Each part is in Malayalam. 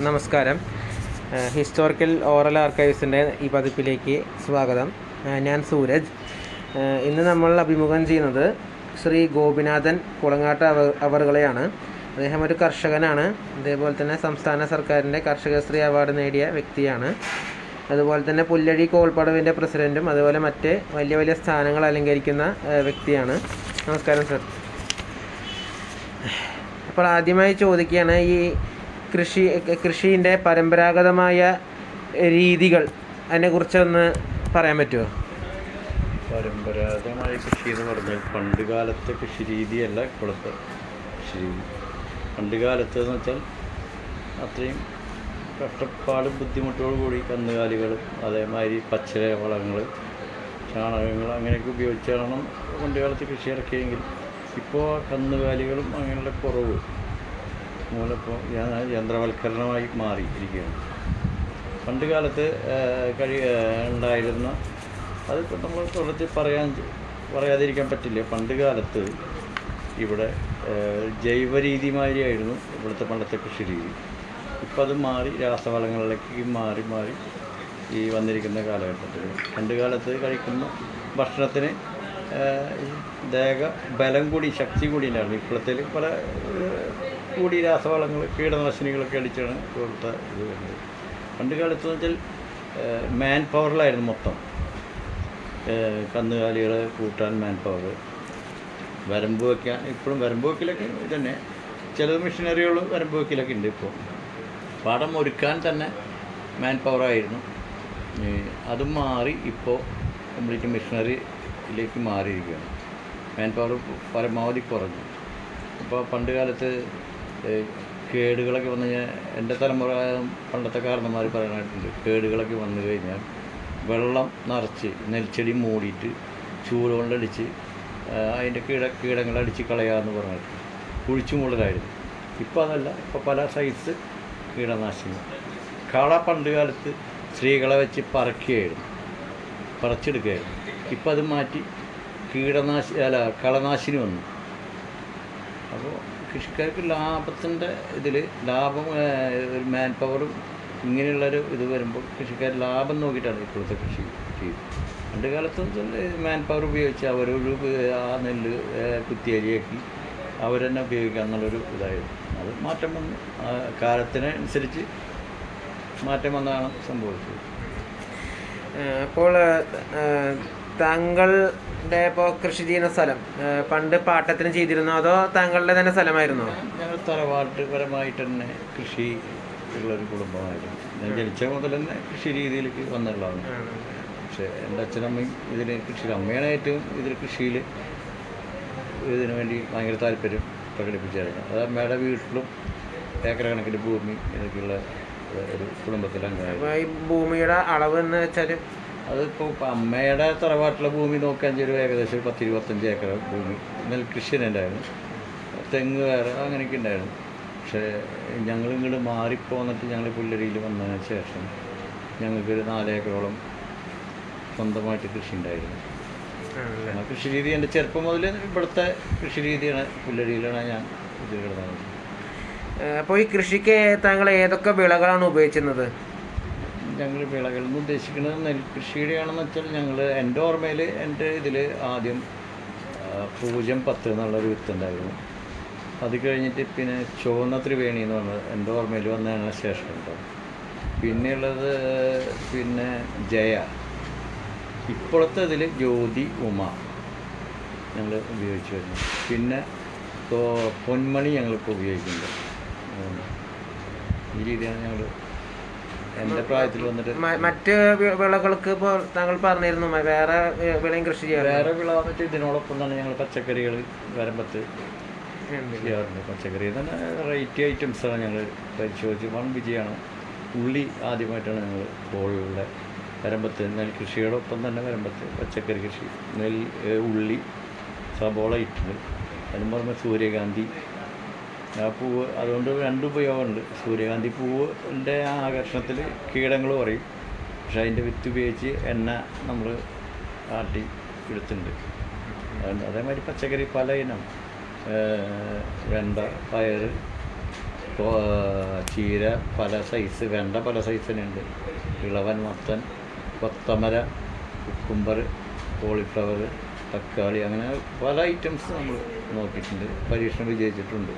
നമസ്കാരം ഹിസ്റ്റോറിക്കൽ ഓറൽ ആർക്കൈവ്സിൻ്റെ ഈ പതിപ്പിലേക്ക് സ്വാഗതം ഏഹ് ഞാൻ സൂരജ് ഏഹ് ഇന്ന് നമ്മൾ അഭിമുഖം ചെയ്യുന്നത് ശ്രീ ഗോപിനാഥൻ കുളങ്ങാട്ട് അവ അവറുകളെയാണ് അദ്ദേഹം ഒരു കർഷകനാണ് അതേപോലെ തന്നെ സംസ്ഥാന സർക്കാരിൻ്റെ കർഷകശ്രീ അവാർഡ് നേടിയ വ്യക്തിയാണ് അതുപോലെ തന്നെ പുല്ലഴി കോൾപ്പടവിൻ്റെ പ്രസിഡൻറ്റും അതുപോലെ മറ്റ് വലിയ വലിയ സ്ഥാനങ്ങൾ അലങ്കരിക്കുന്ന ഏഹ് വ്യക്തിയാണ് നമസ്കാരം സർ അപ്പോൾ ആദ്യമായി ചോദിക്കുകയാണ് ഈ കൃഷി കൃഷീൻ്റെ പരമ്പരാഗതമായ രീതികൾ അതിനെക്കുറിച്ചൊന്ന് പറയാൻ പറ്റുമോ പരമ്പരാഗതമായ കൃഷി എന്ന് പറഞ്ഞാൽ പണ്ട് കാലത്തെ കൃഷി രീതിയല്ല ഇപ്പോഴത്തെ കൃഷി രീതി പണ്ട് കാലത്ത് എന്ന് വെച്ചാൽ അത്രയും കഷ്ടപ്പാടും ബുദ്ധിമുട്ടോടു കൂടി കന്നുകാലികളും അതേമാതിരി പച്ച വളങ്ങൾ ചാണകങ്ങൾ അങ്ങനെയൊക്കെ ഉപയോഗിച്ചാണ് പണ്ട് കാലത്ത് കൃഷി ഇറക്കിയെങ്കിൽ ഇപ്പോൾ കന്നുകാലികളും അങ്ങനെയുള്ള കുറവ് മൂലം ഇപ്പോൾ യന്ത്രവൽക്കരണമായി മാറിയിരിക്കുകയാണ് പണ്ട് കാലത്ത് ആ, കഴി ആ, ഉണ്ടായിരുന്ന അതിപ്പോൾ നമ്മൾ തുടർത്തി പറയാൻ പറയാതിരിക്കാൻ പറ്റില്ല പണ്ട് കാലത്ത് ഇവിടെ ആ, ജൈവ രീതി മാതിരിയായിരുന്നു ഇവിടുത്തെ പണ്ടത്തെ കൃഷി രീതി ഇപ്പം അത് മാറി രാസവളങ്ങളിലേക്ക് മാറി മാറി ഈ വന്നിരിക്കുന്ന കാലഘട്ടത്തിൽ പണ്ട് കാലത്ത് കഴിക്കുന്ന ഭക്ഷണത്തിന് ആ, ദേഹ ബലം കൂടി ശക്തി കൂടി ഉണ്ടായിരുന്നു ഇപ്പോഴത്തേൽ പല ആ, കൂടി രാസവളങ്ങൾ കീടനാശിനികളൊക്കെ അടിച്ചാണ് ഇവിടുത്തെ ഇത് വരുന്നത് പണ്ട് കാലത്ത് എന്ന് വെച്ചാൽ മാൻ പവറിലായിരുന്നു മൊത്തം ഏഹ് കന്നുകാലികളെ കൂട്ടാൻ മാൻ പവർ വരമ്പ് വയ്ക്കാൻ ഇപ്പോഴും വരമ്പ് വയ്ക്കലൊക്കെ തന്നെ ചില മെഷീനറികൾ വരമ്പ് വയ്ക്കലൊക്കെ ഉണ്ട് ഇപ്പോൾ പാടം ഒരുക്കാൻ തന്നെ മാൻ പവറായിരുന്നു അതും മാറി ഇപ്പോൾ കംപ്ലീറ്റ് മെഷീനറിയിലേക്ക് മാറിയിരിക്കുകയാണ് മാൻ പവർ പരമാവധി കുറഞ്ഞു ഇപ്പോൾ പണ്ട് കാലത്ത് ഏഹ് കേടുകളൊക്കെ വന്നു കഴിഞ്ഞാൽ എൻ്റെ തലമുറ പണ്ടത്തെ കാരണന്മാർ പറയാനായിട്ടുണ്ട് കേടുകളൊക്കെ വന്നു കഴിഞ്ഞാൽ വെള്ളം നിറച്ച് നെൽച്ചെടി മൂടിയിട്ട് ചൂട് കൊണ്ടടിച്ച് അതിൻ്റെ കീട കീടങ്ങളടിച്ച് കളയാമെന്ന് പറഞ്ഞിട്ട് കുഴിച്ചു മൂടലായിരുന്നു ഇപ്പോൾ അതല്ല ഇപ്പോൾ പല സൈസ് കീടനാശിനി കള പണ്ട് കാലത്ത് സ്ത്രീകളെ വെച്ച് പറക്കുകയായിരുന്നു പറിച്ചെടുക്കുകയായിരുന്നു ഇപ്പം അത് മാറ്റി കീടനാശി അല്ല കളനാശിനി വന്നു അപ്പോൾ കൃഷിക്കാർക്ക് ലാഭത്തിൻ്റെ ഇതിൽ ലാഭം ഏഹ്, ഒരു മാൻ പവറും ഇങ്ങനെയുള്ളൊരു ഇത് വരുമ്പോൾ കൃഷിക്കാർ ലാഭം നോക്കിയിട്ടാണ് ഇപ്പോഴത്തെ കൃഷി ചെയ്യുന്നത് പണ്ട് കാലത്ത് മാൻ പവർ ഉപയോഗിച്ച് അവരൊരു ആ നെല്ല് ഏഹ്, കുത്തിയരിയാക്കി അവർ തന്നെ ഉപയോഗിക്കുക എന്നുള്ളൊരു ഇതായിരുന്നു അത് മാറ്റം വന്നു ആ കാലത്തിനനുസരിച്ച് മാറ്റം വന്നതാണ് സംഭവിച്ചത് ഏഹ് അപ്പോൾ ഏഹ് താങ്കളുടെ ഇപ്പോൾ കൃഷി ചെയ്യുന്ന സ്ഥലം ഏഹ് പണ്ട് പാട്ടത്തിന് ചെയ്തിരുന്നോ അതോ താങ്കളുടെ തന്നെ സ്ഥലമായിരുന്നോ ഞങ്ങൾ തറവാട്ട് പരമായിട്ട് തന്നെ കൃഷി ഉള്ളൊരു കുടുംബമായിരുന്നു ഞാൻ ജനിച്ച മുതൽ തന്നെ കൃഷി രീതിയിലേക്ക് വന്നുള്ളതാണ് പക്ഷേ എൻ്റെ അച്ഛനമ്മയും ഇതിന് കൃഷിയിൽ അമ്മയാണ് ഏറ്റവും ഇതിൽ കൃഷിയിൽ ഇതിനു വേണ്ടി ഭയങ്കര താല്പര്യം പ്രകടിപ്പിച്ചായിരുന്നു അത് അമ്മയുടെ വീട്ടിലും ഏക്കർ കണക്കിന് ഭൂമി ഇതൊക്കെയുള്ള ഒരു കുടുംബത്തിലെ അംഗമായിരുന്നു അപ്പോൾ ഈ ഭൂമിയുടെ അളവ് എന്ന് വെച്ചാൽ അതിപ്പോൾ അമ്മയുടെ തറവാട്ടിലെ ഭൂമി നോക്കുകയാണെങ്കിൽ ഒരു ഏകദേശം ഒരു പത്ത് ഇരുപത്തഞ്ച് ഏക്കർ ഭൂമി നെൽകൃഷി തന്നെ ഉണ്ടായിരുന്നു തെങ്ങ് വേറെ അങ്ങനെയൊക്കെ ഉണ്ടായിരുന്നു പക്ഷേ ഞങ്ങൾ ഇങ്ങോട്ട് മാറിപ്പോന്നിട്ട് ഞങ്ങൾ പുല്ലരിയിൽ വന്നതിന് ശേഷം ഞങ്ങൾക്കൊരു നാലേക്കറോളം സ്വന്തമായിട്ട് കൃഷി ഉണ്ടായിരുന്നു ആ കൃഷി രീതി എൻ്റെ ചെറുപ്പം മുതൽ ഇവിടുത്തെ കൃഷി രീതിയാണ് പുല്ലരിയിലാണ് ഞാൻ ഇത് കിടന്നത് അപ്പോൾ ഈ കൃഷിക്ക് താങ്കൾ ഏതൊക്കെ വിളകളാണ് ഉപയോഗിച്ചിരുന്നത് ഞങ്ങൾ വിളകൾ എന്ന് ഉദ്ദേശിക്കുന്നത് നെൽകൃഷിയുടെയാണെന്ന് വെച്ചാൽ ഞങ്ങൾ എൻ്റെ ഓർമ്മയിൽ എൻ്റെ ഇതിൽ ആദ്യം ആ, പൂജ്യം പത്ത് എന്നുള്ളൊരു വിത്തുണ്ടായിരുന്നു അത് കഴിഞ്ഞിട്ട് പിന്നെ ചുവന്ന ത്രിവേണി എന്ന് പറഞ്ഞത് എൻ്റെ ഓർമ്മയിൽ വന്നതിന് ശേഷം ഉണ്ടോ പിന്നെയുള്ളത് പിന്നെ ജയ ഇപ്പോഴത്തെ ഇതിൽ ജ്യോതി ഉമ ഞങ്ങൾ ഉപയോഗിച്ച് വരുന്നു പിന്നെ തോ- പൊന്മണി ഞങ്ങളിപ്പോൾ ഉപയോഗിക്കുന്നുണ്ട് ഉം. ഈ രീതിയാണ് ഞങ്ങൾ എൻ്റെ പ്രായത്തിൽ വന്നിട്ട് മ- മറ്റ് വി- വിളകൾക്ക് ഇപ്പോൾ താങ്കൾ പറഞ്ഞിരുന്നു മ- വേറെ വി- വിളയും കൃഷി ചെയ്യാറുണ്ട് വേറെ വിള വന്നിട്ട് ഇതിനോടൊപ്പം തന്നെ ഞങ്ങൾ പച്ചക്കറികൾ വരമ്പത്ത് ചെയ്യാറുണ്ട് പച്ചക്കറി തന്നെ വെറൈറ്റി ഐറ്റംസാണ് ഞങ്ങൾ പരിശോധിച്ച് വൺ വിജയമാണ് ഉള്ളി ആദ്യമായിട്ടാണ് ഞങ്ങൾ ബോളിലെ വരമ്പത്ത് നെൽകൃഷിയോടൊപ്പം തന്നെ വരമ്പത്ത് പച്ചക്കറി കൃഷി നെൽ ഏ, ഉള്ളി സബോള ഇട്ടുണ്ട് അതിന് പുറമെ സൂര്യകാന്തി ആ പൂവ് അതുകൊണ്ട് രണ്ട് ഉപയോഗമുണ്ട് സൂര്യകാന്തി പൂവിൻ്റെ ആ ആകർഷണത്തിൽ കീടങ്ങൾ പറയും പക്ഷെ അതിൻ്റെ വിത്ത് ഉപയോഗിച്ച് എണ്ണ നമ്മൾ ആട്ടി എടുത്തിട്ടുണ്ട് അതുകൊണ്ട് അതേമാതിരി പച്ചക്കറി പല ഇനം ഏഹ് വെണ്ട പയർ കോ- ചീര പല സൈസ് വെണ്ട പല സൈസിനുണ്ട് ഇളവൻ മത്തൻ കൊത്തമര കുക്കുംബർ കോളിഫ്ലവർ തക്കാളി അങ്ങനെ പല ഐറ്റംസ് നമ്മൾ നോക്കിയിട്ടുണ്ട് പരീക്ഷണം വിജയിച്ചിട്ടുണ്ട്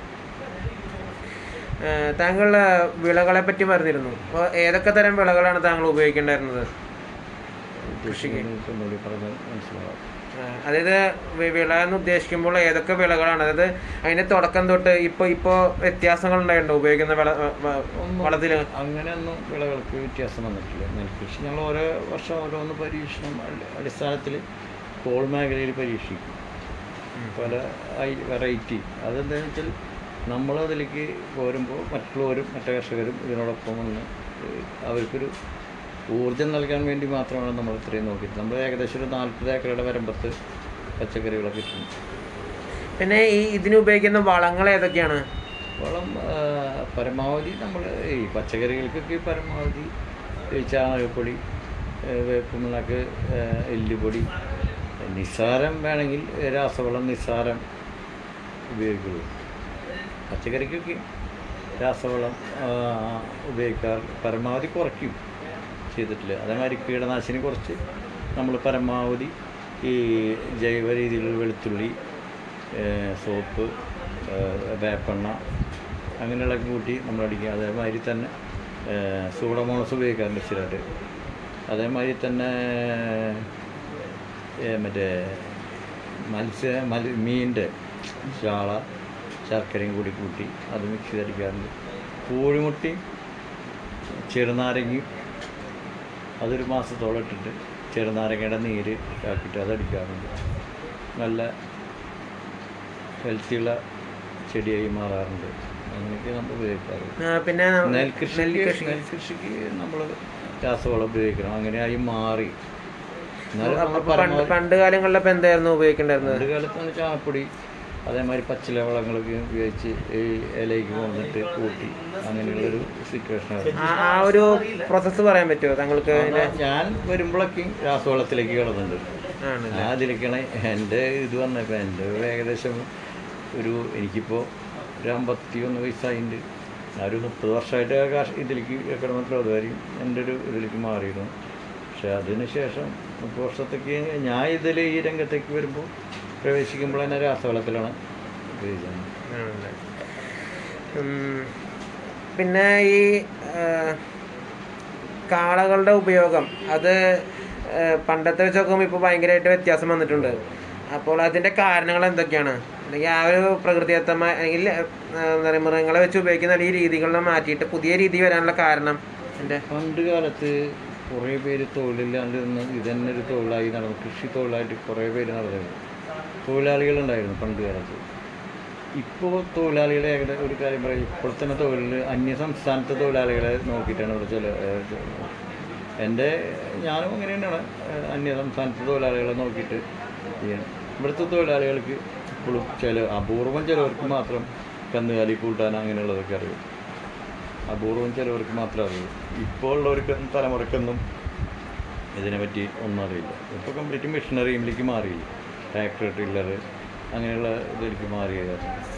ഏഹ് താങ്കൾ വിളകളെ പറ്റി പറഞ്ഞിരുന്നു അപ്പോൾ ഏതൊക്കെ തരം വിളകളാണ് താങ്കൾ ഉപയോഗിക്കേണ്ടായിരുന്നത് കൃഷിക്ക്. ഉദ്ദേശിക്കുന്നത് ഒന്നുകൂടി പറഞ്ഞാൽ മനസ്സിലാവും ഏഹ് അതായത് വി- വിള എന്ന് ഉദ്ദേശിക്കുമ്പോൾ ഏതൊക്കെ വിളകളാണ് അതായത് അതിന്റെ തുടക്കം തൊട്ട് ഇപ്പോൾ ഇപ്പോൾ വ്യത്യാസങ്ങൾ ഉണ്ടായിട്ടുണ്ടോ ഉപയോഗിക്കുന്ന വിള വളത്തിൽ അങ്ങനെയൊന്നും വിളകൾക്ക് വ്യത്യാസം വന്നിട്ടില്ല നെൽകൃഷി ഞങ്ങൾ ഓരോ വർഷം ഓരോന്ന് പരീക്ഷണം അടി- അടിസ്ഥാനത്തിൽ കോൾ മേഖലയിൽ പരീക്ഷിക്കും പല വെറൈറ്റി അതെന്താണെന്ന് വെച്ചാൽ നമ്മളതിലേക്ക് പോരുമ്പോൾ മറ്റുള്ളവരും മറ്റു കർഷകരും ഇതിനോടൊപ്പം വന്ന് ഏഹ് അവർക്കൊരു ഊർജം നൽകാൻ വേണ്ടി മാത്രമാണ് നമ്മൾ ഇത്രയും നോക്കിയിട്ട് നമ്മൾ ഏകദേശം ഒരു നാൽപ്പത് ഏക്കറുടെ വരമ്പത്ത് പച്ചക്കറികളൊക്കെ ഇട്ടുണ്ട് പിന്നെ ഈ ഇതിന് ഉപയോഗിക്കുന്ന വളങ്ങൾ ഏതൊക്കെയാണ് വളം ആ, പരമാവധി നമ്മൾ ഈ പച്ചക്കറികൾക്കൊക്കെ പരമാവധി ഈ ചാണകപ്പൊടി ഏ, വേപ്പിണ്ണാക്ക് ഏ, എല്ലുപൊടി നിസ്സാരം വേണമെങ്കിൽ രാസവളം നിസ്സാരം ഉപയോഗിക്കുള്ളൂ പച്ചക്കറിക്കൊക്കെ രാസവളം ആ, ഉപയോഗിക്കാറ് പരമാവധി കുറയ്ക്കും ചെയ്തിട്ടില്ല അതേമാതിരി കീടനാശിനി കുറച്ച് നമ്മൾ പരമാവധി ഈ ജൈവ രീതിയിലുള്ള വെളുത്തുള്ളി ഏഹ് സോപ്പ് ഏഹ് വേപ്പെണ്ണ അങ്ങനെയുള്ള കൂട്ടി നമ്മൾ അടിക്കുക അതേമാതിരി തന്നെ ഏഹ് സൂഡമോണസ് ഉപയോഗിക്കാറുണ്ട് സ്ഥിരമായിട്ട് അതേമാതിരി തന്നെ ഏഹ് മറ്റേ മത്സ്യ മൽ മീനിൻ്റെ ചാള ശർക്കരയും കൂടി കൂട്ടി അത് മിക്സ് ചെയ്തടിക്കാറുണ്ട് കോഴിമുട്ടി ചെറുനാരങ്ങയും അതൊരു മാസത്തോളം ഇട്ടിട്ട് ചെറുനാരങ്ങയുടെ നീര് ആക്കിയിട്ട് അതടിക്കാറുണ്ട് നല്ല ഹെൽത്തിയുള്ള ചെടിയായി മാറാറുണ്ട് അങ്ങനെയൊക്കെ നമ്മൾ ഉപയോഗിക്കാറുണ്ട് ആ, പിന്നെ ന- നെൽകൃഷി നെൽകൃഷി നെൽകൃഷിക്ക് നമ്മൾ രാസവളം ഉപയോഗിക്കണം അങ്ങനെയായി മാറി എന്നാലും അപ്പൊ നമ്മൾ പണ്ട് പരമാവധി പണ്ട് കാലങ്ങളിലപ്പോൾ എന്തായിരുന്നു ഉപയോഗിക്കേണ്ടായിരുന്നത് പണ്ട് കാലത്താണ് ചാണപ്പൊടി അതേമാതിരി പച്ചില വളങ്ങളൊക്കെ ഉപയോഗിച്ച് ഈ ഇലയ്ക്ക് കൊണ്ടിട്ട് കൂട്ടി അങ്ങനെയുള്ളൊരു സിറ്റുവേഷനായിരുന്നു ആ ആ ഒരു പ്രോസസ്സ് പറയാൻ പറ്റുമോ താങ്കൾക്ക് അതിന്റെ ഞാൻ വരുമ്പോഴൊക്കെ രാസവളത്തിലേക്ക് കിടന്നുണ്ട് ആണ് ഞാൻ അതിലേക്കാണ് എൻ്റെ ഇത് വന്നപ്പോൾ എൻ്റെ ഏകദേശം ഒരു എനിക്കിപ്പോൾ ഒരു അമ്പത്തി ഒന്ന് വയസ്സായിട്ടുണ്ട് ഞാൻ ഒരു മുപ്പത് വർഷമായിട്ട് ആ കാശ് ഇതിലേക്ക് കിടന്നിട്ട് അതുവരെയും എൻ്റെ ഒരു ഇതിലേക്ക് മാറിയിരുന്നു പക്ഷെ അതിന് ശേഷം മുപ്പത് വർഷത്തേക്ക് ഞാൻ ഇതിൽ ഈ രംഗത്തേക്ക് വരുമ്പോൾ പ്രവേശിക്കുമ്പോൾ തന്നെ രാസവളത്തിലാണ് ഉപയോഗിക്കുന്നത് ആണല്ലേ. ഉം. പിന്നെ ഈ ആ, കാളകളുടെ ഉപയോഗം അത് ആ, പണ്ടത്തെ വെച്ച് നോക്കുമ്പോൾ ഇപ്പോൾ ഭയങ്കരമായിട്ട് വ്യത്യാസം വന്നിട്ടുണ്ട് അപ്പോൾ അതിൻ്റെ കാരണങ്ങൾ എന്തൊക്കെയാണ് അല്ലെങ്കിൽ ആ ഒരു പ്രകൃതിദത്തമായ അല്ലെങ്കിൽ ആ, എന്താ പറയുക മൃഗങ്ങളെ വെച്ച് ഉപയോഗിക്കുന്ന ഈ രീതികളെ മാറ്റിയിട്ട് പുതിയ രീതി വരാനുള്ള കാരണം എൻ്റെ പണ്ട് കാലത്ത് കുറേ പേര് തൊഴിലില്ലാണ്ട് നിന്ന് ഇതന്നെ ഒരു തൊഴിലായി നടന്നു കൃഷി തൊഴിലായിട്ട് കുറേ പേര് നടന്നിരുന്നു തൊഴിലാളികളുണ്ടായിരുന്നു പണ്ട് കാലത്ത് ഇപ്പോൾ തൊഴിലാളികളെ ഏകദേശം ഒരു കാര്യം പറയാം ഇപ്പോൾ തന്നെ തൊഴിലിൽ അന്യ സംസ്ഥാനത്തെ തൊഴിലാളികളെ നോക്കിയിട്ടാണ് ഇവിടെ ചില ഏഹ്, എൻ്റെ ഞാനും അങ്ങനെ തന്നെയാണ് ഏഹ്, അന്യ സംസ്ഥാനത്തെ തൊഴിലാളികളെ നോക്കിയിട്ട് ചെയ്യണം ഇവിടുത്തെ തൊഴിലാളികൾക്ക് ഇപ്പോഴും ചില അപൂർവം ചിലവർക്ക് മാത്രം കന്നുകാലി കൂട്ടാൻ അങ്ങനെയുള്ളതൊക്കെ അറിയും അപൂർവം ചിലവർക്ക് മാത്രമേ അറിയൂ ഇപ്പോൾ ഉള്ളവർക്കൊന്നും തലമുറക്കൊന്നും ഇതിനെപ്പറ്റി ഒന്നും അറിയില്ല ഇപ്പോൾ കംപ്ലീറ്റ് മെഷീനറിയിലേക്ക് മാറിയില്ല ട്രാക്ടർ ടില്ലർ അങ്ങനെയുള്ള ഇതിലേക്ക് മാറിയത്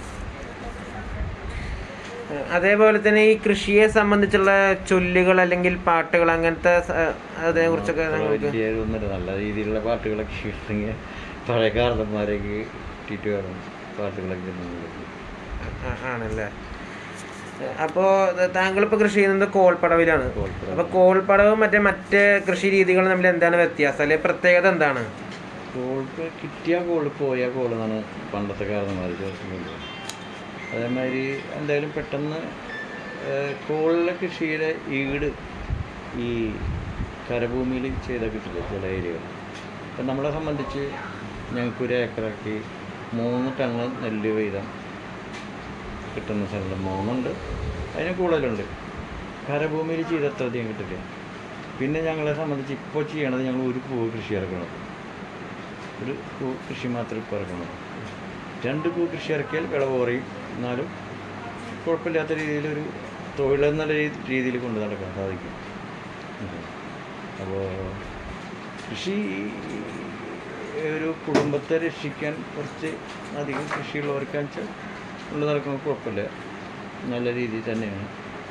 അതേപോലെ തന്നെ ഈ കൃഷിയെ സംബന്ധിച്ചുള്ള ചൊല്ലുകൾ അല്ലെങ്കിൽ പാട്ടുകൾ അങ്ങനത്തെ സ- അതിനെ കുറിച്ചൊക്കെ നിങ്ങൾക്ക് വലിയ ഒന്നുമില്ല നല്ല രീതിയിലുള്ള പാട്ടുകളൊക്കെ ഇഷ്ടമെങ്കിൽ പഴയ കാരണന്മാരേക്ക് കിട്ടിയിട്ട് വേണം പാട്ടുകളൊക്കെ ഇടുന്നത്. ആ- ആണല്ലേ അപ്പോൾ താങ്കളിപ്പോൾ കൃഷി ചെയ്യുന്നത് കോൾപ്പടവിലാണ് കോൾപ്പടവ്. അപ്പോൾ കോൾപ്പടവും മറ്റേ മറ്റ് കൃഷി രീതികളും തമ്മിൽ എന്താണ് വ്യത്യാസം അല്ലെങ്കിൽ പ്രത്യേകത എന്താണ് കോൾക്ക് കിട്ടിയ കോള് പോയ കോള് എന്നാണ് പണ്ടത്തെ കാരണന്മാർ ചേർക്കുന്നത് അതേമാതിരി എന്തായാലും പെട്ടെന്ന് ഏഹ്, കോളിലെ കൃഷിയുടെ ഈട് ഈ കരഭൂമിയിൽ ചെയ്താൽ കിട്ടില്ല ചില ഏരിയകൾ അപ്പം നമ്മളെ സംബന്ധിച്ച് ഞങ്ങൾക്ക് ഒരു ഏക്കറാക്കി മൂന്ന് ടണ്ണ് നെല്ല് വീതം കിട്ടുന്ന സ്ഥലം മൂന്നുണ്ട് അതിന് കൂടുതലുണ്ട് കരഭൂമിയിൽ ചെയ്ത അത്ര അധികം കിട്ടില്ല പിന്നെ ഞങ്ങളെ സംബന്ധിച്ച് ഇപ്പോൾ ചെയ്യണത് ഞങ്ങൾ ഒരു പൂവ് കൃഷി ഇറക്കണം ഒരു പൂ കൃഷി മാത്രമേ ഇപ്പോൾ ഇറക്കണം രണ്ട് പൂ കൃഷി ഇറക്കിയാൽ വിളവ് കുറയും എന്നാലും കുഴപ്പമില്ലാത്ത രീതിയിലൊരു തൊഴിലെന്നുള്ള രീ- രീതിയിൽ കൊണ്ട് നടക്കാൻ സാധിക്കും അപ്പോൾ കൃഷി ഒരു കുടുംബത്തെ രക്ഷിക്കാൻ കുറച്ച് അധികം കൃഷിയുള്ളവർക്കാണെന്ന് വെച്ചാൽ കൊണ്ട് നടക്കുന്നത് കുഴപ്പമില്ല നല്ല രീതിയിൽ തന്നെയാണ്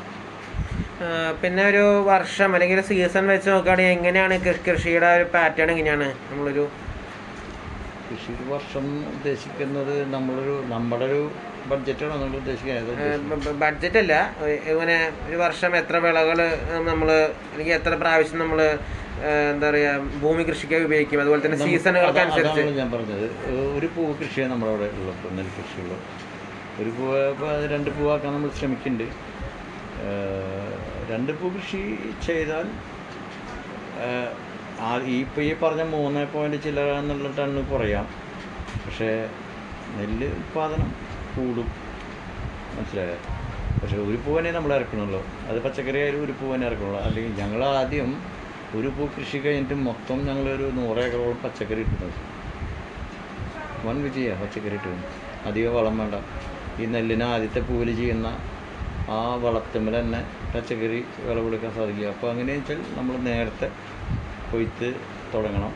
ആ, പിന്നെ ഒരു വർഷം അല്ലെങ്കിൽ സീസൺ വെച്ച് നോക്കുകയാണെങ്കിൽ എങ്ങനെയാണ് കൃ- കൃഷിയുടെ ഒരു പാറ്റേൺ എങ്ങനെയാണ് നമ്മളൊരു കൃഷി ഒരു വർഷം ഉദ്ദേശിക്കുന്നത് നമ്മളൊരു നമ്മുടെ ഒരു ബഡ്ജറ്റാണ് നമ്മൾ ഉദ്ദേശിക്കുന്നത് ബഡ്ജറ്റ് അല്ല ഒ- ഇങ്ങനെ ഒരു വർഷം എത്ര വിളകൾ നമ്മൾ അല്ലെങ്കിൽ എത്ര പ്രാവശ്യം നമ്മൾ എന്താ പറയുക ഭൂമി കൃഷിക്ക് ഉപയോഗിക്കും അതുപോലെ തന്നെ സീസണുകൾക്ക് അനുസരിച്ച് അതാണ് ഞാൻ പറഞ്ഞത് ഏഹ് ഒരു പൂവ് കൃഷിയാണ് നമ്മുടെ അവിടെ ഉള്ളത് നെൽകൃഷിയുള്ളത് ഒരു പൂവ് ഇപ്പോൾ അത് രണ്ട് പൂവാക്കാൻ നമ്മൾ ശ്രമിക്കുന്നുണ്ട് ഏഹ് രണ്ട് പൂ കൃഷി ചെയ്താൽ ഏഹ് ആ ഈ ഇപ്പോൾ ഈ പറഞ്ഞ മൂന്ന് പോയിൻറ്റ് ചില്ലറ എന്നുള്ള ടണ്ണ് കുറയാം പക്ഷേ നെല്ല് ഉൽപ്പാദനം കൂടും മനസ്സിലായോ പക്ഷേ ഒരു പൂവനെ നമ്മൾ ഇറക്കണമല്ലോ അത് പച്ചക്കറി ആയാലും ഒരു പൂവനെ ഇറക്കണമല്ലോ അല്ലെങ്കിൽ ഞങ്ങൾ ആദ്യം ഒരു പൂ കൃഷി കഴിഞ്ഞിട്ട് മൊത്തം ഞങ്ങളൊരു നൂറ് ഏക്കറോളം പച്ചക്കറി ഇട്ടിട്ടുണ്ട് വൻ വിജയ പച്ചക്കറി ഇട്ടു അധികം വളം വേണ്ട ഈ നെല്ലിന് ആദ്യത്തെ പൂവിൽ ചെയ്യുന്ന ആ വളത്തുമ്മൽ തന്നെ പച്ചക്കറി വിളവെടുക്കാൻ സാധിക്കുക അപ്പോൾ അങ്ങനെയെന്ന് വെച്ചാൽ നമ്മൾ നേരത്തെ കൊയ്ത്ത് തുടങ്ങണം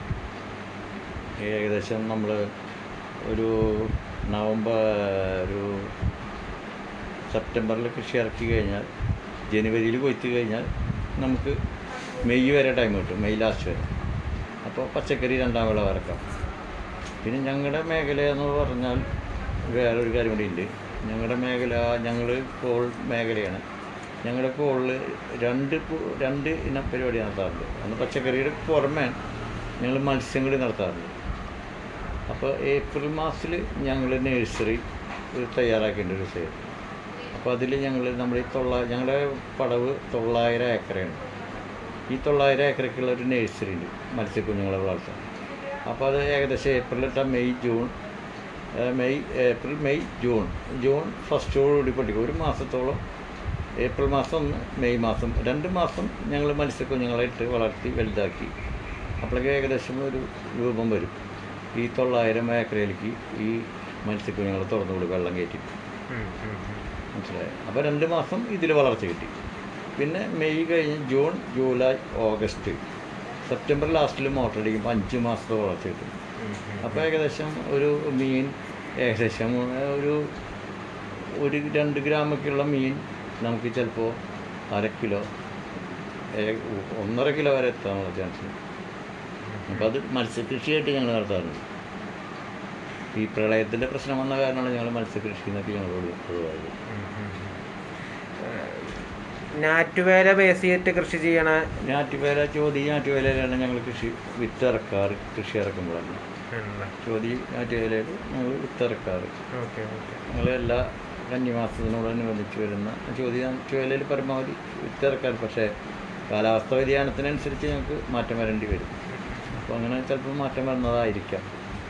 ഏകദേശം നമ്മൾ ഒരു നവംബർ ഒരു സെപ്റ്റംബറിൽ കൃഷി ഇറക്കി കഴിഞ്ഞാൽ ജനുവരിയിൽ കൊയ്ത്ത് കഴിഞ്ഞാൽ നമുക്ക് മെയ് വരെ ടൈം കിട്ടും മെയ് ലാസ്റ്റ് വരെ അപ്പോൾ പച്ചക്കറി രണ്ടാം വിള ഇറക്കാം പിന്നെ ഞങ്ങളുടെ മേഖല എന്ന് പറഞ്ഞാൽ വേറൊരു കാര്യം കൂടി ഉണ്ട് ഞങ്ങളുടെ മേഖല ഞങ്ങൾ കോൾ മേഖലയാണ് ഞങ്ങളുടെ കോളിൽ രണ്ട് പു- രണ്ട് ഇനം പരിപാടി നടത്താറുണ്ട് ഒന്ന് പച്ചക്കറിയുടെ പുറമേ ഞങ്ങൾ മത്സ്യങ്ങൾ നടത്താറുണ്ട് അപ്പോൾ ഏപ്രിൽ മാസത്തിൽ ഞങ്ങൾ നഴ്സറി തയ്യാറാക്കിയിട്ടുണ്ട് ഒരു സൈഡ് അപ്പോൾ അതിൽ ഞങ്ങൾ നമ്മുടെ ഈ തൊള്ള ഞങ്ങളുടെ പടവ് തൊള്ളായിരം ഏക്കറയാണ് ഈ തൊള്ളായിരം ഏക്കറയ്ക്കുള്ള ഒരു നഴ്സറി ഉണ്ട് മത്സ്യക്കുഞ്ഞുങ്ങളെ വളർത്താൻ അപ്പോൾ അത് ഏകദേശം ഏപ്രിൽ ഇട്ട മെയ് ജൂൺ ഏഹ് May April May June June ഫസ്റ്റോടുകൂടി പഠിക്കും ഒരു മാസത്തോളം ഏപ്രിൽ മാസം ഒന്ന് മെയ് മാസം രണ്ട് മാസം ഞങ്ങൾ മത്സ്യക്കുഞ്ഞുങ്ങളെ ഇട്ട് വളർത്തി വലുതാക്കി അപ്പോഴേക്ക് ഏകദേശം ഒരു രൂപം വരും ഈ തൊള്ളായിരം ഏക്കറയിലേക്ക് ഈ മത്സ്യക്കുഞ്ഞുങ്ങളെ തുറന്നു വിടും വെള്ളം കയറ്റി മനസ്സിലായി അപ്പോൾ രണ്ട് മാസം ഇതിൽ വളർച്ച കിട്ടി പിന്നെ മെയ് കഴിഞ്ഞ് ജൂൺ ജൂലൈ ഓഗസ്റ്റ് സെപ്റ്റംബർ ലാസ്റ്റിൽ മോട്ടർ അടിക്കുമ്പോൾ അഞ്ച് മാസത്തെ വളർച്ച കിട്ടും അപ്പോൾ ഏകദേശം ഒരു മീൻ ഏകദേശം ഒരു ഒരു രണ്ട് ഗ്രാമൊക്കെയുള്ള മീൻ നമുക്ക് ചിലപ്പോൾ അര കിലോ ഏ- ഒന്നര കിലോ വരെ എത്താനുള്ള ചാൻസ് ഉണ്ട് അപ്പോൾ അത് മത്സ്യകൃഷിയായിട്ട് ഞങ്ങൾ നടത്താറുണ്ട് ഈ പ്രളയത്തിൻ്റെ പ്രശ്നം വന്ന കാരണമാണ് ഞങ്ങൾ മത്സ്യകൃഷി എന്നൊക്കെ ഞങ്ങൾ ഒഴിവായത് ഞാറ്റുവേല ബേസ് ചെയ്തിട്ട് കൃഷി ചെയ്യണ ഞാറ്റുവേല ചോതി ഞാറ്റുവേലയിലാണ് ഞങ്ങൾ കൃഷി വിത്തിറക്കാറ് കൃഷി ഇറക്കുമ്പോഴാണ് ചോതി ഞാറ്റുവേലയിൽ ഞങ്ങൾ വിത്തിറക്കാറ് ഓക്കെ ഓക്കെ ഞങ്ങൾ എല്ലാ കന്നിമാസത്തിനോടനുബന്ധിച്ച് വരുന്ന ചോദ്യ ചുവലയിൽ പരമാവധി വിത്തിറക്കാൻ പക്ഷേ കാലാവസ്ഥ വ്യതിയാനത്തിനനുസരിച്ച് ഞങ്ങൾക്ക് മാറ്റം വരേണ്ടി വരും അപ്പോൾ അങ്ങനെ ചിലപ്പോൾ മാറ്റം വരുന്നതായിരിക്കാം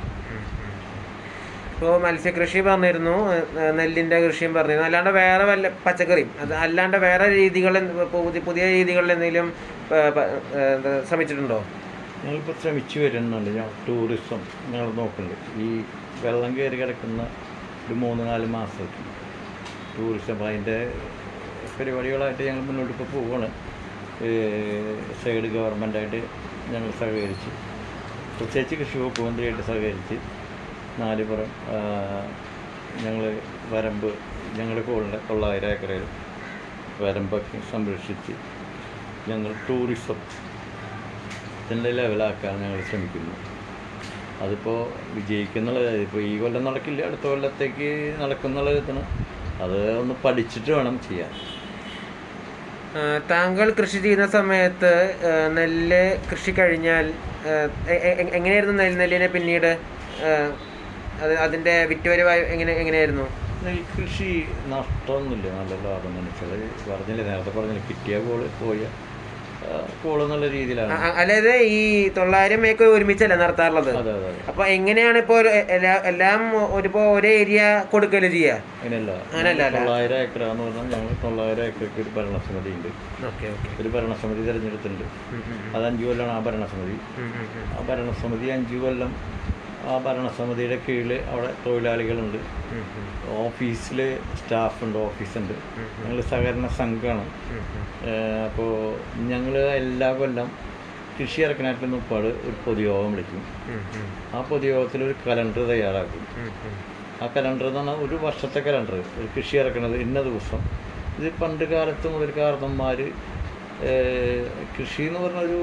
ഇപ്പോൾ മത്സ്യകൃഷി പറഞ്ഞിരുന്നു ഏഹ് നെല്ലിൻ്റെ കൃഷിയും പറഞ്ഞിരുന്നു അല്ലാണ്ട് വേറെ വല്ല പച്ചക്കറിയും അത് അല്ലാണ്ട് വേറെ രീതികൾ പുതിയ പുതിയ രീതികളിൽ എന്തെങ്കിലും ഏഹ് പ- ഏഹ് എന്താ ശ്രമിച്ചിട്ടുണ്ടോ ഞങ്ങളിപ്പോൾ ശ്രമിച്ചു വരുന്നുണ്ട് ഞാൻ ടൂറിസം ഞങ്ങൾ നോക്കുന്നുണ്ട് ഈ വെള്ളം കയറി കിടക്കുന്ന ഒരു മൂന്ന് നാല് മാസത്തിൽ ടൂറിസം അപ്പോൾ അതിൻ്റെ പരിപാടികളായിട്ട് ഞങ്ങൾ മുന്നോട്ട് ഇപ്പോൾ പോവുകയാണ് സൈഡ് ഗവൺമെൻറ്റായിട്ട് ഞങ്ങൾ സഹകരിച്ച് പ്രത്യേകിച്ച് കൃഷി വകുപ്പ് മന്ത്രിയായിട്ട് സഹകരിച്ച് നാല് പുറം ഞങ്ങൾ വരമ്പ് ഞങ്ങളുടെ കോളിൻ്റെ തൊള്ളായിരം ഏക്കറയിൽ വരമ്പൊക്കെ സംരക്ഷിച്ച് ഞങ്ങൾ ടൂറിസം ഇതിൻ്റെ ലെവലാക്കാൻ ഞങ്ങൾ ശ്രമിക്കുന്നു അതിപ്പോൾ വിജയിക്കുന്നുള്ളത് ഇപ്പോൾ ഈ കൊല്ലം നടക്കില്ല അടുത്ത കൊല്ലത്തേക്ക് നടക്കുന്നുള്ള ഇതാണ് അത് ഒന്ന് പഠിച്ചിട്ട് വേണം ചെയ്യാൻ ഏഹ് താങ്കൾ കൃഷി ചെയ്യുന്ന സമയത്ത് ഏഹ് നെല്ല് കൃഷി കഴിഞ്ഞാൽ ഏഹ് എ- എ- എങ്ങനെയായിരുന്നു നെൽ നെല്ലിനെ പിന്നീട് ഏഹ് അത് അതിൻ്റെ വിറ്റുവരവായി എങ്ങനെ എങ്ങനെയായിരുന്നു നെൽകൃഷി നഷ്ടമൊന്നുമില്ല നല്ല ലാഭം തന്നെ വെച്ചാൽ പറഞ്ഞില്ലേ നേരത്തെ പറഞ്ഞില്ലേ കിട്ടിയ കോള് പോയ ആ, കോള് എന്നുള്ള രീതിയിലാണ് അ- അ- അതായത് ഈ തൊള്ളായിരം ഏക്കർ ഒരുമിച്ചല്ല നടത്താറുള്ളത് അതെ അതെ അതെ അപ്പൊ എങ്ങനെയാണ് ഇപ്പോൾ ഒരു എല്ലാ എല്ലാം ഒരുപ്പോ ഒരേ ഏരിയ കൊടുക്കല് ചെയ്യാ അങ്ങനെയല്ല അങ്ങനെയല്ല, അല്ല. തൊള്ളായിരം ഏക്കറാന്ന് പറഞ്ഞാൽ ഞങ്ങൾ തൊള്ളായിരം ഏക്കർക്ക് ഒരു ഭരണസമിതി ഉണ്ട് ഓക്കെ ഓക്കെ ഒരു ഭരണസമിതി തിരഞ്ഞെടുത്തിട്ടുണ്ട് അത് അഞ്ച് കൊല്ലമാണ് ആ ഭരണസമിതി ആ ഭരണസമിതി അഞ്ച് കൊല്ലം ആ ഭരണസമിതിയുടെ കീഴിൽ അവിടെ തൊഴിലാളികളുണ്ട് ഓഫീസിൽ സ്റ്റാഫുണ്ട് ഓഫീസുണ്ട് ഞങ്ങൾ സഹകരണ സംഘമാണ് അപ്പോൾ ഞങ്ങൾ എല്ലാ കൊല്ലം കൃഷി ഇറക്കാനായിട്ടുള്ള മുപ്പാട് ഒരു പൊതുയോഗം വിളിക്കും ആ പൊതുയോഗത്തിൽ ഒരു കലണ്ടർ തയ്യാറാക്കും ആ കലണ്ടർ എന്ന് പറഞ്ഞാൽ ഒരു വർഷത്തെ കലണ്ടർ ഒരു കൃഷി ഇറക്കണത് ഇന്ന ദിവസം ഇത് പണ്ട് കാലത്ത് മുതൽ കാരണന്മാർ കൃഷി എന്ന് പറഞ്ഞൊരു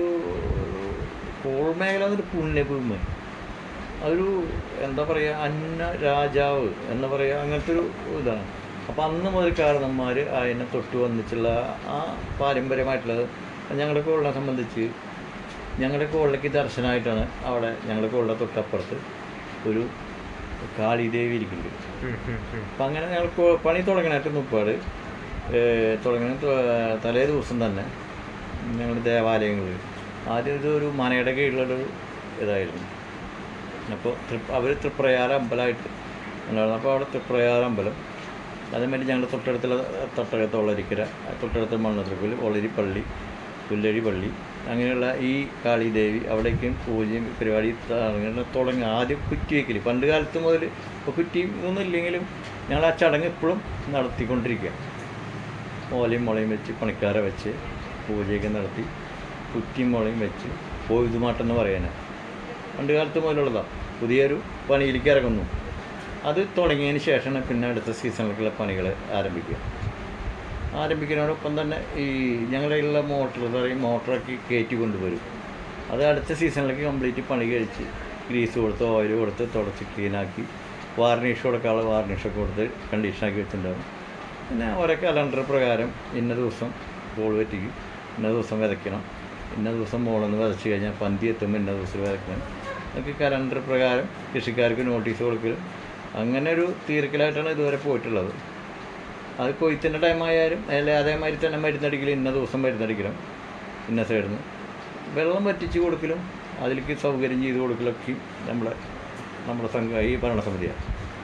കോൾ മേഖല എന്നൊരു പുണ്യഭൂമി അതൊരു എന്താ പറയുക അന്ന രാജാവ് എന്ന് പറയുക അങ്ങനത്തെ ഒരു ഇതാണ് അപ്പം അന്ന് മുതൽ കാരണന്മാർ അതിനെ തൊട്ട് വന്നിട്ടുള്ള ആ പാരമ്പര്യമായിട്ടുള്ളത് ഞങ്ങളുടെ കോളിനെ സംബന്ധിച്ച് ഞങ്ങളുടെ കോളിലേക്ക് ദർശനമായിട്ടാണ് അവിടെ ഞങ്ങളുടെ കോളിൻ്റെ തൊട്ടപ്പുറത്ത് ഒരു കാളിദേവി ഇരിക്കുന്നുണ്ട് അപ്പം അങ്ങനെ ഞങ്ങൾ കൊ- പണി തുടങ്ങണായിട്ട് മുപ്പാട് തുടങ്ങണ ത- തലേ ദിവസം തന്നെ ഞങ്ങൾ ദേവാലയങ്ങളിൽ ആദ്യം ഇത് ഒരു മനയുടെ കീഴിലുള്ളൊരു ഇതായിരുന്നു അപ്പോൾ തൃ- അവർ തൃപ്രയാർ അമ്പലമായിട്ട് ഉണ്ടായിരുന്നു അപ്പോൾ അവിടെ തൃപ്രയാർ അമ്പലം അതേമാതിരി ഞങ്ങളുടെ തൊട്ടടുത്തുള്ള തൊട്ടടുത്ത് ഒളരിക്കര തൊട്ടടുത്ത മണ്ണത്രക്കുൽ ഒളരി പള്ളി പുല്ലഴി പള്ളി അങ്ങനെയുള്ള ഈ കാളിദേവി അവിടേക്കും പൂജയും പരിപാടി ത- അങ്ങനെ തുടങ്ങി ആദ്യം കുറ്റി വയ്ക്കൽ പണ്ട് കാലത്ത് മുതൽ ഇപ്പോൾ കുറ്റി ഒന്നും ഇല്ലെങ്കിലും ഞങ്ങൾ ആ ചടങ്ങ് ഇപ്പോഴും നടത്തിക്കൊണ്ടിരിക്കുക ഓലയും മുളയും വെച്ച് പണിക്കാരെ വെച്ച് പൂജയൊക്കെ നടത്തി കുറ്റിയും മുളയും വെച്ച് പോയുതുമാട്ടം എന്ന് പറയാനാണ് പണ്ട് കാലത്ത് മുതലുള്ളതാണ് പുതിയൊരു പണിയിലേക്ക് ഇറങ്ങുന്നു അത് തുടങ്ങിയതിന് ശേഷമാണ് പിന്നെ അടുത്ത സീസണിലേക്കുള്ള പണികൾ ആരംഭിക്കുക ആരംഭിക്കുന്നതോടൊപ്പം തന്നെ ഈ ഞങ്ങളുടെ ഉള്ള മോട്ടർ പറയും മോട്ടറൊക്കെ കയറ്റി കൊണ്ടുവരും അത് അടുത്ത സീസണിലേക്ക് കംപ്ലീറ്റ് പണി കഴിച്ച് ഗ്രീസ് കൊടുത്ത് ഓയിൽ കൊടുത്ത് തുടച്ച് ക്ലീനാക്കി വാർണിഷ് കൊടുക്കാനുള്ള വാർണിഷൊക്കെ കൊടുത്ത് കണ്ടീഷനാക്കി വെച്ചിട്ടുണ്ടാവും പിന്നെ ഓരോ കലണ്ടർ പ്രകാരം ഇന്ന ദിവസം ബോൾ വെറ്റിക്കും ഇന്ന ദിവസം വിതയ്ക്കണം ഇന്ന ദിവസം മോളൊന്ന് വിതച്ച് കഴിഞ്ഞാൽ പന്തി എത്തുമ്പോൾ ഇന്ന ദിവസം വിതയ്ക്കണം അതൊക്കെ കലണ്ടർ പ്രകാരം കൃഷിക്കാർക്ക് നോട്ടീസ് കൊടുക്കലും അങ്ങനെ ഒരു തീർക്കലായിട്ടാണ് ഇതുവരെ പോയിട്ടുള്ളത് അത് കൊയ്ത്തിൻ്റെ ടൈം ആയാലും അല്ലെ അതേമാതിരി തന്നെ മരുന്നടിക്കലും ഇന്ന ദിവസം മരുന്നടിക്കണം ഇന്ന സൈഡിൽ നിന്ന് വെള്ളം വറ്റിച്ച് കൊടുക്കലും അതിലേക്ക് സൗകര്യം ചെയ്ത് കൊടുക്കലൊക്കെ നമ്മളെ നമ്മുടെ സംഘ ഈ ഭരണസമിതിയാണ്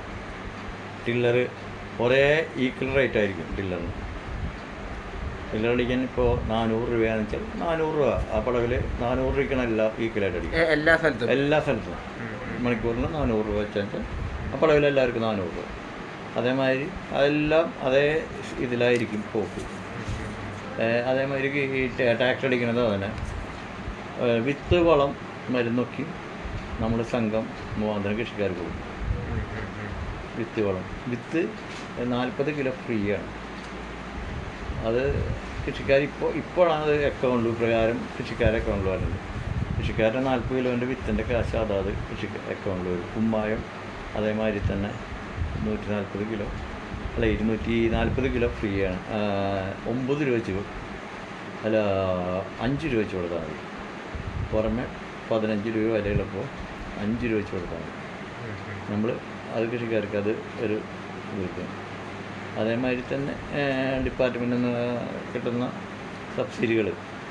ടില്ലർ ഒരേ ഈക്വൽ റേറ്റ് ആയിരിക്കും ടില്ലറിന് ടില്ലർ അടിക്കാൻ ഇപ്പോൾ നാനൂറ് രൂപയാണെന്ന് വെച്ചാൽ നാനൂറ് രൂപ ആ പടവിൽ നാനൂറ് രൂപയ്ക്കാണ് എല്ലാം ഈക്വലായിട്ട് അടിക്കും എ- എല്ലാ സ്ഥലത്തും എല്ലാ സ്ഥലത്തും മണിക്കൂറിന് നാനൂറ് രൂപ വെച്ചാൽ അപ്പോൾ അളവിൽ എല്ലാവർക്കും നാനൂറ് രൂപ അതേമാതിരി അതെല്ലാം അതേ ഇതിലായിരിക്കും പോക്ക് ഏഹ് അതേമാതിരി ഈ ടാക്സ് അടിക്കുന്നത് തന്നെ ഏഹ് വിത്ത് വളം മരുന്നൊക്കെ നമ്മൾ സംഘം മുഖാന്തരം കൃഷിക്കാർക്ക് കൊടുക്കും വിത്ത് വളം വിത്ത് നാൽപ്പത് കിലോ ഫ്രീ ആണ് അത് കൃഷിക്കാർ ഇപ്പോൾ ഇപ്പോഴാണ് അത് അക്കൗണ്ട് പ്രകാരം കൃഷിക്കാരെ അക്കൗണ്ടിൽ വരുന്നത് കൃഷിക്കാരുടെ നാൽപ്പത് കിലോൻ്റെ വിത്തിൻ്റെ കാശ് അതാത് കൃഷി അക്കൗണ്ടിൽ വരും കുമ്മായം അതേമാതിരി തന്നെ നൂറ്റി നാൽപ്പത് കിലോ അല്ല ഇരുന്നൂറ്റി നാൽപ്പത് കിലോ ഫ്രീ ആണ് ആ, ഒമ്പത് രൂപ വെച്ച് അല്ല അഞ്ച് രൂപ വെച്ച് കൊടുത്താൽ മതി പുറമെ പതിനഞ്ച് രൂപ വിലയുള്ളപ്പോൾ അഞ്ച് രൂപ വെച്ച് കൊടുത്താൽ മതി നമ്മൾ അത് കൃഷിക്കാർക്ക് അത് ഒരു ഇത് അതേമാതിരി തന്നെ ഡിപ്പാർട്ട്മെൻറ്റിൽ നിന്ന് കിട്ടുന്ന സബ്സിഡികൾ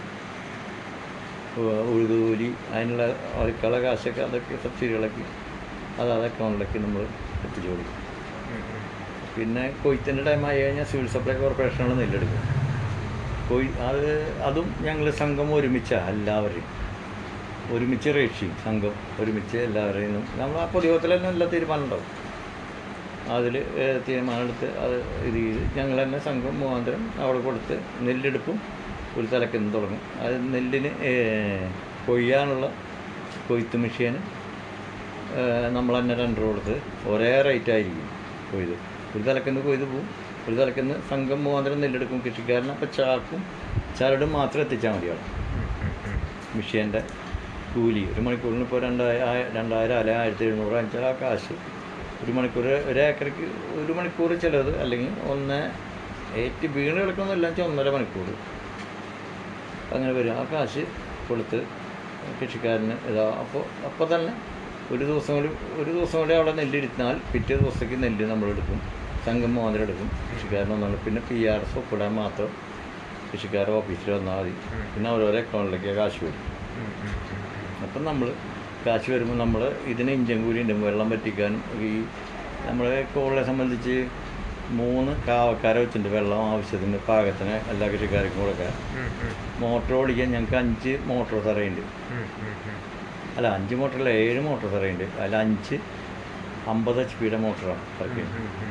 ഉഴുതുകൂലി അതിനുള്ള അവർക്കുള്ള കാശൊക്കെ അതൊക്കെ സബ്സിഡികളൊക്കെ അത് അത് അക്കൗണ്ടിലേക്ക് നമ്മൾ എത്തിച്ചു കൊടുക്കും പിന്നെ കൊയ്ത്തിൻ്റെ ടൈം ആയി കഴിഞ്ഞാൽ സിവിൽ സപ്ലൈ കോർപ്പറേഷനാണ് നെല്ലെടുക്കും കൊയ് അത് അതും ഞങ്ങൾ സംഘം ഒരുമിച്ചാണ് എല്ലാവരെയും ഒരുമിച്ച് റേഷ്യം സംഘം ഒരുമിച്ച് എല്ലാവരെയും നമ്മൾ ആ പൊതുയോഗത്തിൽ തന്നെ എല്ലാ തീരുമാനം ഉണ്ടാവും അതിൽ തീരുമാനമെടുത്ത് അത് ഇത് ചെയ്ത് ഞങ്ങൾ തന്നെ സംഘം മുഖാന്തരം അവിടെ കൊടുത്ത് നെല്ലെടുപ്പും ഒരു തലക്കിന്ന് തുടങ്ങും അത് നെല്ലിന് ഏഹ്, കൊയ്യാനുള്ള കൊയ്ത്ത് മെഷീന് നമ്മൾ തന്നെ ടെൻഡർ കൊടുത്ത് ഒരേ റേറ്റ് ആയിരിക്കും കൊയ്ത് ഒരു തലക്കിന്ന് കൊയ്ത് പോവും ഒരു തലക്കിന്ന് സംഘം മുഖാന്തരം നെല്ലെടുക്കും കൃഷിക്കാരന് അപ്പോൾ ചാക്കും ചരടും മാത്രം എത്തിച്ചാൽ മതിയാവും മെഷീൻ്റെ കൂലി ഒരു മണിക്കൂറിന് ഇപ്പോൾ രണ്ടായിരം രണ്ടായിരം അല്ലെ ആയിരത്തി എഴുന്നൂറ് അഞ്ചാൽ ആ കാശ് ഒരു മണിക്കൂർ ഒരു ഏക്കറയ്ക്ക് ഒരു മണിക്കൂർ ചിലത് അല്ലെങ്കിൽ ഒന്ന് ഏറ്റ് വീണ് കിടക്കുന്നതെല്ലാം വെച്ചാൽ ഒന്നര മണിക്കൂർ അങ്ങനെ വരും ആ കാശ് കൊടുത്ത് കൃഷിക്കാരന് ഇതാ അപ്പോൾ അപ്പോൾ തന്നെ ഒരു ദിവസം കൂടി ഒരു ദിവസം കൂടി അവിടെ നെല്ലിരുന്നാൽ പിറ്റേ ദിവസത്തേക്ക് നെല്ല് നമ്മളെടുക്കും സംഘം മോതിരം എടുക്കും കൃഷിക്കാരനൊന്നാണ് പിന്നെ പി ആർ എസ് ഒപ്പിടാൻ മാത്രം കൃഷിക്കാരുടെ ഓഫീസിൽ വന്നാൽ മതി പിന്നെ ഓരോരോ അക്കൗണ്ടിലേക്ക് കാശ് വരും അപ്പം നമ്മൾ കാശ് വരുമ്പോൾ നമ്മൾ ഇതിന് ഇഞ്ചൻ കൂലി ഉണ്ട് വെള്ളം പറ്റിക്കാനും ഈ നമ്മളെ കോളിനെ സംബന്ധിച്ച് മൂന്ന് കാവക്കാരെ വെച്ചിട്ടുണ്ട് വെള്ളം ആവശ്യത്തിന് പാകത്തിന് എല്ലാ കൃഷിക്കാർക്കും കൊടുക്കാൻ മോട്ടോർ ഓടിക്കാൻ ഞങ്ങൾക്ക് അഞ്ച് മോട്ടോർ തറയുണ്ട് അല്ല അഞ്ച് മോട്ടറല്ല ഏഴ് മോട്ടോർ തറയുണ്ട് അതിൽ അഞ്ച് അമ്പത് എച്ച് പിയുടെ മോട്ടറാണ് ഇറക്കി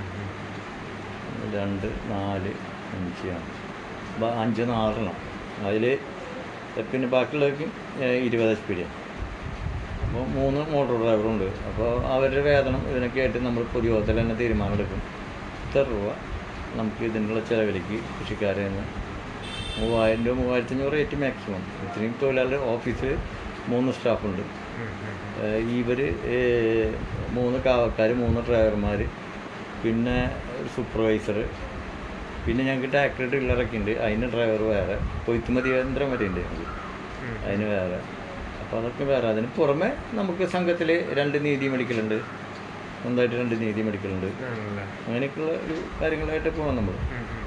രണ്ട് നാല് അഞ്ച് ആണ് ബ- അഞ്ച് നാലെണ്ണം അതിൽ പിന്നെ ബാക്കിയുള്ളവർക്ക് ഇരുപത് എച്ച് പിയുടെ അപ്പോൾ മൂന്ന് മോട്ടോർ ഡ്രൈവറുണ്ട് അപ്പോൾ അവരുടെ വേതനം ഇതിനൊക്കെ ആയിട്ട് നമ്മൾ പൊതുയോഗത്തിൽ തന്നെ തീരുമാനമെടുക്കും ഇത്ര രൂപ നമുക്ക് ഇതിനുള്ള ചിലവിലേക്ക് കൃഷിക്കാരെ നിന്ന് മൂവായിരം രൂപ മൂവായിരത്തി അഞ്ഞൂറ് റേറ്റ് മാക്സിമം ഇത്രയും തൊഴിലാളികൾ ഓഫീസിൽ മൂന്ന് സ്റ്റാഫുണ്ട് ഇവർ മൂന്ന് കാവക്കാർ മൂന്ന് ഡ്രൈവർമാർ പിന്നെ ഒരു സൂപ്പർവൈസർ പിന്നെ ഞങ്ങൾക്ക് ട്രാക്ടർ ഡ്രില്ലറൊക്കെ ഉണ്ട് അതിന് ഡ്രൈവർ വേറെ കൊയ്ത്തുമതി യന്ത്രം വരെ ഉണ്ട് ഞങ്ങൾക്ക് അതിന് വേറെ അപ്പോൾ അതൊക്കെ വേറെ അതിന് പുറമെ നമുക്ക് സംഘത്തിൽ രണ്ട് നീതി മെഡിക്കലുണ്ട് സ്വന്തമായിട്ട് രണ്ട് നീതി മെഡിക്കലുണ്ട് ആണല്ലേ അങ്ങനെയൊക്കെയുള്ള ഒരു കാര്യങ്ങളായിട്ട് പോകണം നമ്മൾ ഉം, ഉം.